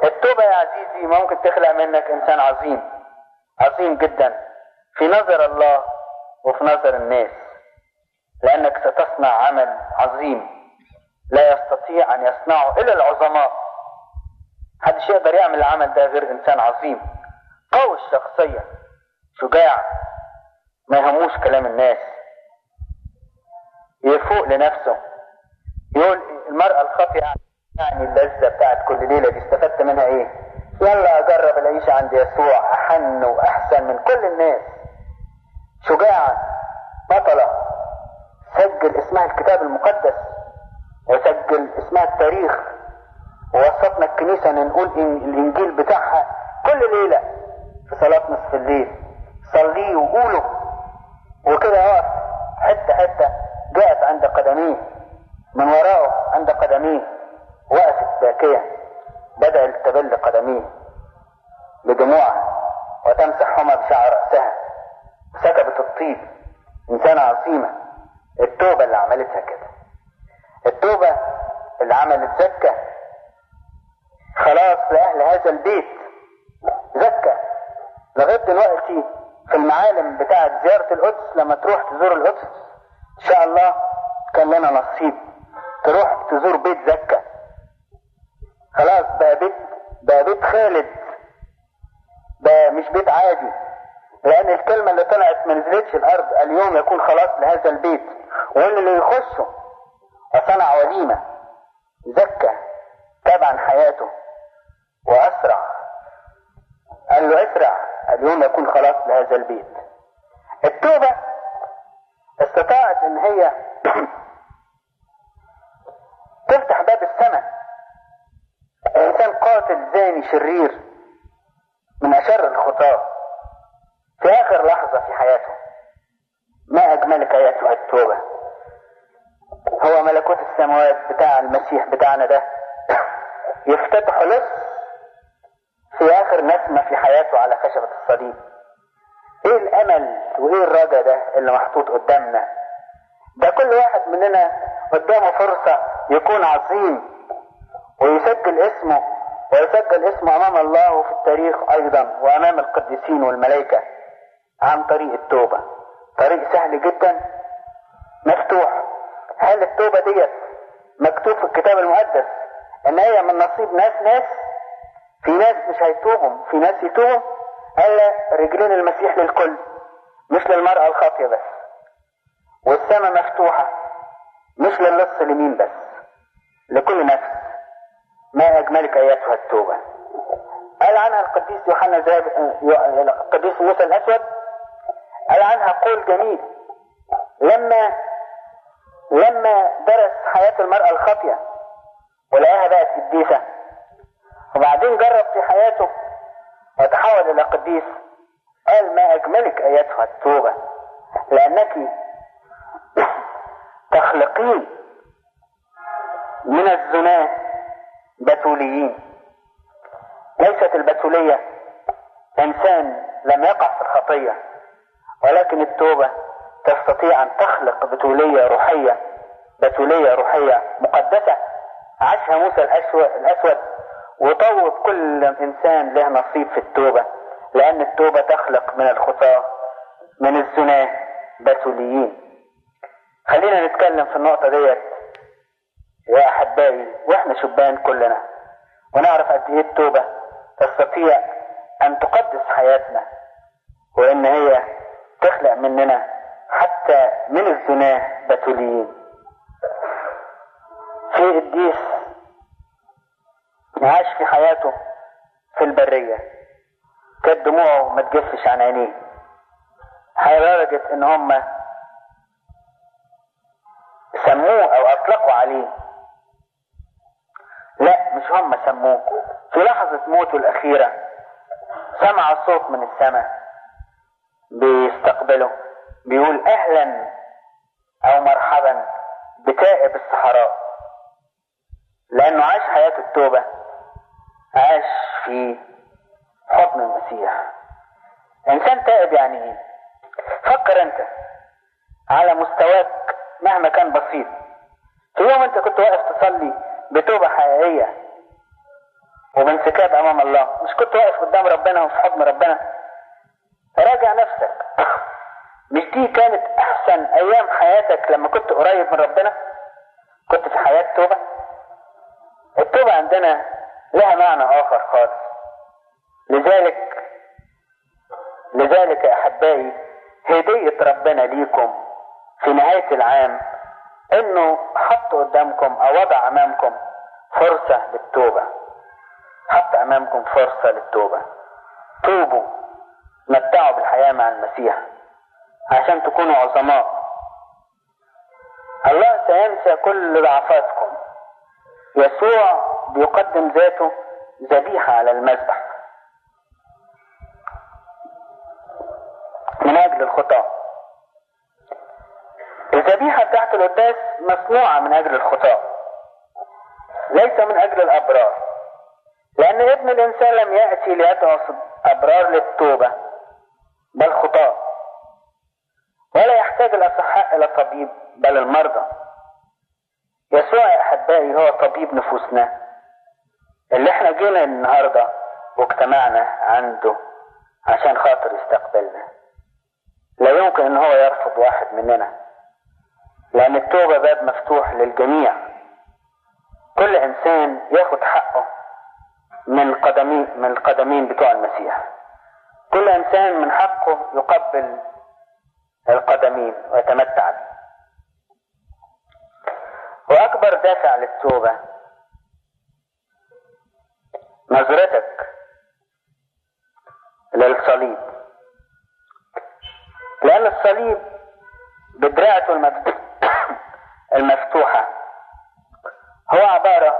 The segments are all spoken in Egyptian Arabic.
التوبة يا عزيزي ممكن تخلق منك انسان عظيم عظيم جدا في نظر الله وفي نظر الناس لانك ستصنع عمل عظيم لا يستطيع ان يصنعه الا العظماء محدش يقدر يعمل العمل ده غير انسان عظيم قوي الشخصية شجاع ما يهموش كلام الناس يفوق لنفسه يقول المرأة الخاطئة يعني اللذة بتاعت كل ليلة دي استفدت منها ايه يلا اجرب العيشة عند يسوع احن واحسن من كل الناس شجاعة بطلة سجل اسمها الكتاب المقدس وسجل اسمها التاريخ ووصفنا الكنيسة ان نقول إن الانجيل بتاعها كل ليلة في صلاة نصف الليل صليه وقوله وكده اقف حتة حتة جاءت عند قدميه من وراءه عند قدميه وقفت باكية بدأ تبل قدميه بدموعها وتمسحهما بشعر رأسها سكبت الطيب إنسانة عظيمة التوبة اللي عملتها كده التوبة اللي عملت زكة خلاص لأهل هذا البيت زكة لغاية دلوقتي في المعالم بتاعة زيارة القدس لما تروح تزور القدس إن شاء الله كان لنا نصيب تروح تزور بيت زكة خلاص بقى بيت بقى بيت خالد بقى مش بيت عادي لأن الكلمة اللي طلعت ما نزلتش الأرض اليوم يكون خلاص لهذا البيت واللي اللي يخشه وصنع وليمة زكى تبعا حياته وأسرع قال له اسرع اليوم يكون خلاص لهذا البيت التوبة استطاعت ان هي تفتح باب السماء انسان قاتل زاني شرير من اشر الخطاه في اخر لحظه في حياته ما اجملك ايتها التوبه هو ملكوت السماوات بتاع المسيح بتاعنا ده يفتتح لص في اخر نسمه في حياته على خشبه الصليب ايه الامل وايه الرجا ده اللي محطوط قدامنا ده كل واحد مننا قدامه فرصة يكون عظيم ويسجل اسمه ويسجل اسمه امام الله وفي التاريخ ايضا وامام القديسين والملائكة عن طريق التوبة طريق سهل جدا مفتوح هل التوبة ديت مكتوب في الكتاب المقدس ان هي من نصيب ناس ناس في ناس مش هيتوبهم في ناس يتوبوا الا رجلين المسيح للكل مش للمرأة الخاطية بس والسماء مفتوحة مش للص اليمين بس لكل نفس ما أجملك أيتها التوبة قال عنها القديس يوحنا زاب القديس موسى الأسود قال عنها قول جميل لما لما درس حياة المرأة الخاطية ولقاها بقت قديسة وبعدين جرب في حياته وتحول إلى قديس قال ما أجملك أيتها التوبة لأنك تخلقين من الزنا بتوليين ليست البتولية إنسان لم يقع في الخطية ولكن التوبة تستطيع أن تخلق بتولية روحية بتولية روحية مقدسة عاشها موسى الأسود وطوب كل إنسان له نصيب في التوبة لأن التوبة تخلق من الخطاة من الزنا بتوليين خلينا نتكلم في النقطة ديت يا أحبائي وإحنا شبان كلنا ونعرف قد إيه التوبة تستطيع أن تقدس حياتنا وإن هي تخلق مننا حتى من الزنا بتوليين في قديس عاش في حياته في البرية كانت دموعه ما تجفش عن عينيه لدرجة ان هم سموه او اطلقوا عليه لا مش هم سموه في لحظة موته الاخيرة سمع صوت من السماء بيستقبله بيقول اهلا او مرحبا بتائب الصحراء لانه عاش حياة التوبة عاش في حضن المسيح انسان تائب يعني ايه فكر انت على مستواك مهما كان بسيط في يوم انت كنت واقف تصلي بتوبة حقيقية وبانسكاب امام الله مش كنت واقف قدام ربنا وفي حضن ربنا راجع نفسك مش دي كانت احسن ايام حياتك لما كنت قريب من ربنا كنت في حياة توبة التوبة عندنا لها معنى اخر خالص لذلك لذلك يا احبائي هدية ربنا ليكم في نهاية العام انه حط قدامكم او وضع امامكم فرصة للتوبة حط امامكم فرصة للتوبة توبوا متعوا بالحياة مع المسيح عشان تكونوا عظماء الله سينسى كل ضعفاتكم يسوع بيقدم ذاته ذبيحة على المذبح من أجل الخطاة الذبيحة بتاعت القداس مصنوعة من أجل الخطاة ليس من أجل الأبرار لأن ابن الإنسان لم يأتي ليدعو أبرار للتوبة بل خطاة ولا يحتاج الأصحاء إلى طبيب بل المرضى يسوع يا أحبائي هو طبيب نفوسنا اللي احنا جينا النهاردة واجتمعنا عنده عشان خاطر يستقبلنا لا يمكن ان هو يرفض واحد مننا لان التوبة باب مفتوح للجميع كل انسان ياخد حقه من القدمين من القدمين بتوع المسيح كل انسان من حقه يقبل القدمين ويتمتع به واكبر دافع للتوبة نظرتك للصليب لأن الصليب بدراعته المفتوحة هو عبارة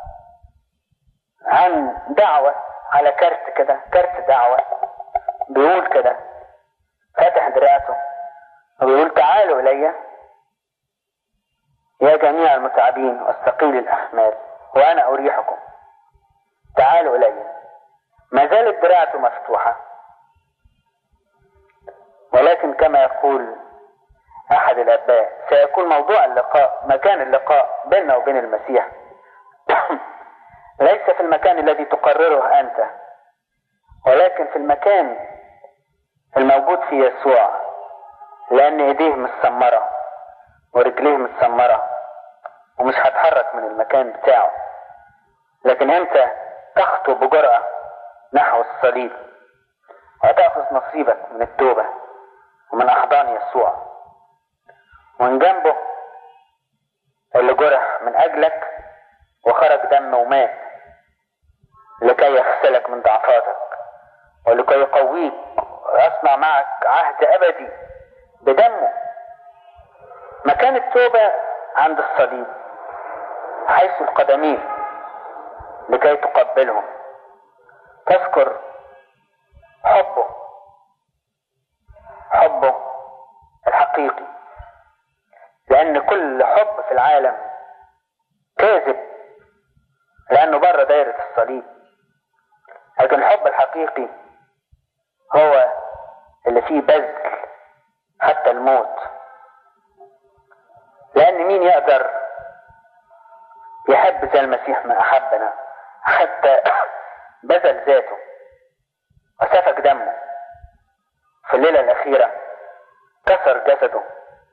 عن دعوة على كارت كده كارت دعوة بيقول كده فاتح دراعته وبيقول تعالوا إلي يا جميع المتعبين والثقيل الأحمال وأنا أريحكم تعالوا إلي ما زالت دراعته مفتوحة ولكن كما يقول أحد الآباء سيكون موضوع اللقاء مكان اللقاء بيننا وبين المسيح ليس في المكان الذي تقرره أنت ولكن في المكان الموجود في يسوع لأن إيديه متسمرة ورجليه متسمرة ومش هتحرك من المكان بتاعه لكن أنت تخطو بجرأة نحو الصليب وتأخذ نصيبك من التوبة ومن أحضان يسوع ومن جنبه اللي جرح من أجلك وخرج دم ومات لكي يغسلك من ضعفاتك ولكي يقويك ويصنع معك عهد أبدي بدمه مكان التوبة عند الصليب حيث القدمين لكي تقبلهم تذكر حبه حبه الحقيقي لأن كل حب في العالم كاذب لأنه بره دايرة الصليب لكن الحب الحقيقي هو اللي فيه بذل حتى الموت لأن مين يقدر يحب زي المسيح ما أحبنا حتى بذل ذاته وسفك دمه في الليلة الأخيرة كسر جسده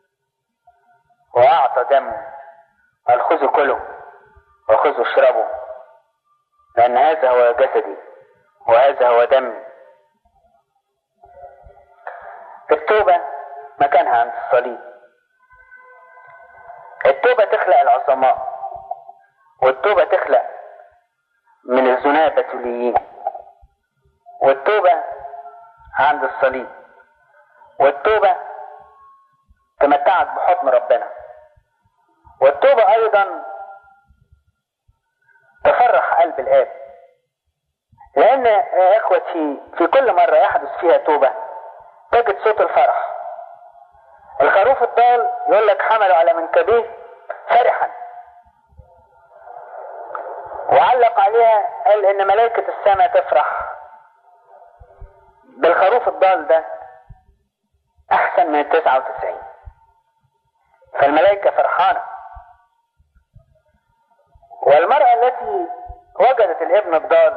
وأعطى دمه قال خذوا كلوا وخذوا اشربوا لأن هذا هو جسدي وهذا هو دمي التوبة مكانها عند الصليب التوبة تخلق العظماء والتوبة تخلق من الزناة بتوليين والتوبة عند الصليب والتوبة تمتعك بحضن ربنا والتوبة أيضا تفرح قلب الآب لأن يا إخوتي في كل مرة يحدث فيها توبة تجد صوت الفرح الخروف الضال يقول لك حملوا على منكبيه فرحا وعلق عليها قال ان ملائكة السماء تفرح بالخروف الضال ده احسن من التسعة وتسعين فالملائكة فرحانة والمرأة التي وجدت الابن الضال